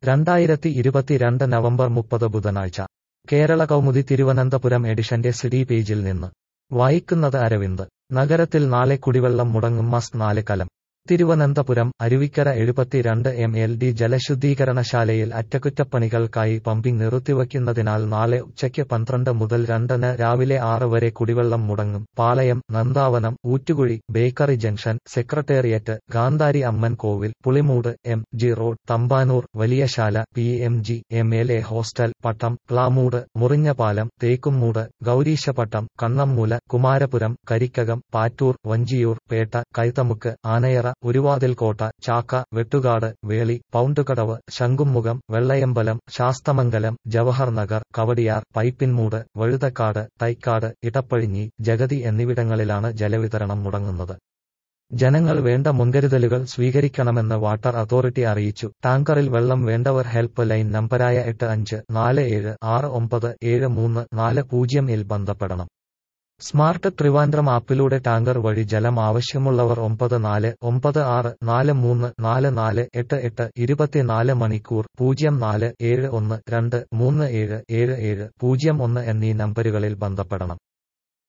രണ്ടായിരത്തി ഇരുപത്തിരണ്ട് നവംബർ മുപ്പത് ബുധനാഴ്ച കേരള കൗമുദി തിരുവനന്തപുരം എഡിഷന്റെ സിഡി പേജിൽ നിന്ന് വായിക്കുന്നത് അരവിന്ദ് നഗരത്തിൽ നാളെ കുടിവെള്ളം മുടങ്ങും മസ് നാല് കലം തിരുവനന്തപുരം അരുവിക്കര എഴുപത്തിരണ്ട് എം എൽ ഡി ജലശുദ്ധീകരണശാലയിൽ അറ്റകുറ്റപ്പണികൾക്കായി പമ്പിംഗ് നിർത്തിവയ്ക്കുന്നതിനാൽ നാളെ ഉച്ചയ്ക്ക് പന്ത്രണ്ട് മുതൽ രണ്ടിന് രാവിലെ ആറ് വരെ കുടിവെള്ളം മുടങ്ങും Palayam Nandavanam Oottukuzhi bakery junction secretariat Gandhari Amman Kovil Pulimoodu M G road Thampanoor Valiyasala P M G M L A hostel Pattom Plamoodu Murinjapalam Thekkummoodu Gowreeshapattam Kannammoola Kumarapuram Karikkakom Pattoor Vanchiyoor Pettah Kaithamukku Anayara Uruvathilkotta Chakka Vettukadu Veli Poundkadavu Shanghumukham Vellayambalam Sasthamangalam Jawahar Nagar Kowdiar Pipinmoodu Vazhuthacaud Thycaud Edappazhinji Jagathy എന്നിവിടങ്ങളിലാണ് ജലവിതരണം മുടങ്ങുന്നത് ജനങ്ങൾ വേണ്ട മുൻകരുതലുകൾ സ്വീകരിക്കണമെന്ന് വാട്ടർ അതോറിറ്റി അറിയിച്ചു ടാങ്കറിൽ വെള്ളം വേണ്ടവർ ഹെൽപ്പ് ലൈൻ നമ്പരായ എട്ട് അഞ്ച് നാല് ഏഴ് ആറ് ഒമ്പത് ഏഴ് മൂന്ന് നാല് പൂജ്യം ഇൽ ബന്ധപ്പെടണം സ്മാർട്ട് ട്രിവാൻഡ്രം ആപ്പിലൂടെ ടാങ്കർ വഴി ജലം ആവശ്യമുള്ളവർ ഒമ്പത് നാല് ഒമ്പത് ആറ് നാല് മൂന്ന് നാല് നാല് എട്ട് എട്ട് ഇരുപത്തിനാല് മണിക്കൂർ പൂജ്യം നാല് ഏഴ് ഒന്ന് രണ്ട് മൂന്ന് ഏഴ് ഏഴ് ഏഴ് പൂജ്യം ഒന്ന് എന്നീ നമ്പരുകളിൽ ബന്ധപ്പെടണം